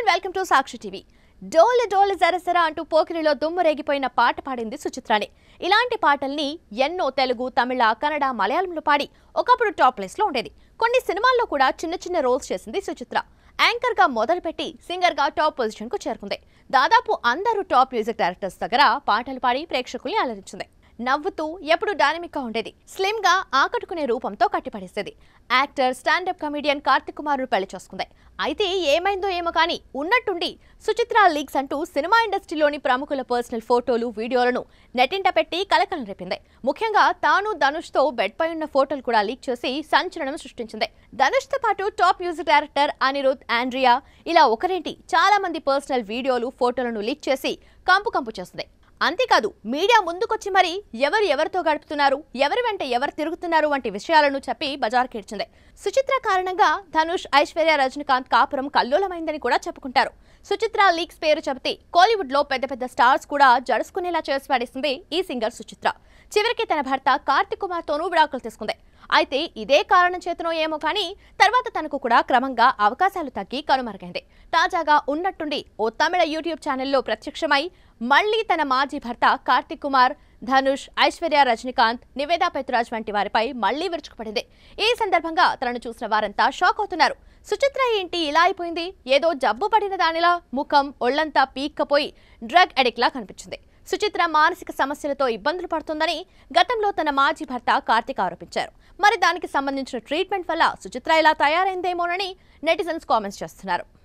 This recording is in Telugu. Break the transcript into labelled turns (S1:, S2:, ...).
S1: వెల్కమ్ టు సాక్షి టీవీ డోలు డోలు జరసరా అంటూ పోకిరిలో దుమ్ము రేగిపోయిన పాట పాడింది సుచిత్రానే ఇలాంటి పాటల్ని ఎన్నో తెలుగు తమిళ కన్నడ మలయాళంలో పాడి ఒకప్పుడు టాప్ ప్లేస్ లో ఉండేది కొన్ని సినిమాల్లో కూడా చిన్న చిన్న రోల్స్ చేసింది సుచిత్ర యాంకర్ గా మొదలుపెట్టి సింగర్ గా టాప్ పొజిషన్ కు చేరుకుంది దాదాపు అందరూ టాప్ మ్యూజిక్ డైరెక్టర్స్ దగ్గర పాటలు పాడి ప్రేక్షకుల్ని అలరించింది నవ్వుతూ ఎప్పుడు డైనమిక్ గా ఉండేది స్లిమ్ గా ఆకట్టుకునే రూపంతో కట్టిపడేసేది actor stand up comedian Karthik Kumar పెళ్లి చేసుకుంది అయితే ఏమైందో ఏమో కానీ ఉన్నట్టుండి సుచిత్ర లీక్స్ అంటూ సినిమా ఇండస్ట్రీలోని ప్రముఖుల పర్సనల్ ఫోటోలు వీడియోలను నెట్టింట పెట్టి కలకలం రేపింది ముఖ్యంగా తాను ధనుష్ తో బెడ్ పై ఉన్న ఫోటోలు కూడా లీక్ చేసి సంచలనం సృష్టించింది ధనుష్ తో పాటు top music director Anirudh Andrea ఇలా ఒకరేంటి చాలా మంది పర్సనల్ వీడియోలు ఫోటోలను లీక్ చేసి కంపు కంపు చేస్తుంది అంతేకాదు మీడియా ముందుకొచ్చి మరి ఎవరు ఎవరితో గడుపుతున్నారు ఎవరి వెంట ఎవరు తిరుగుతున్నారు వంటి విషయాలను చెప్పి బజార్కేడ్చింది సుచిత్ర కారణంగా ధనుష్ ఐశ్వర్య రజనీకాంత్ కాపురం కల్లోలమైందని కూడా చెప్పుకుంటారు సుచిత్ర లీక్స్ పేరు చెబితే కోలీవుడ్ లో పెద్ద పెద్ద స్టార్స్ కూడా జడుసుకునేలా చేసి పడేసింది ఈ సింగర్ సుచిత్ర చివరికి తన భర్త కార్తిక్ కుమార్ తోనూ విడాకులు తీసుకుంది అయితే ఇదే కారణం చేతనో ఏమో కానీ తర్వాత తనకు కూడా క్రమంగా అవకాశాలు తగ్గి కనుమరుగైంది తాజాగా ఉన్నట్టుండి ఓ తమిళ యూట్యూబ్ ఛానల్లో ప్రత్యక్షమై మళ్లీ తన మాజీ భర్త కార్తిక్ కుమార్ ధనుష్ ఐశ్వర్య రజనీకాంత్ నివేదా పెత్రాజ్ వంటి వారిపై మళ్లీ విరుచుకుపడింది ఈ సందర్భంగా తనను చూసిన వారంతా షాక్ అవుతున్నారు సుచిత్ర ఏంటి ఇలా అయిపోయింది ఏదో జబ్బు పడిన దానిలా ముఖం ఒళ్లంతా పీక్కపోయి డ్రగ్ అడిక్ట్ లా కనిపించింది సుచిత్ర మానసిక సమస్యలతో ఇబ్బందులు పడుతుందని గతంలో తన మాజీ భర్త కార్తిక్ ఆరోపించారు మరి దానికి సంబంధించిన ట్రీట్మెంట్ వల్ల సుచిత్ర ఇలా తయారైందేమోనని నెటిజన్స్ కామెంట్స్ చేస్తున్నారు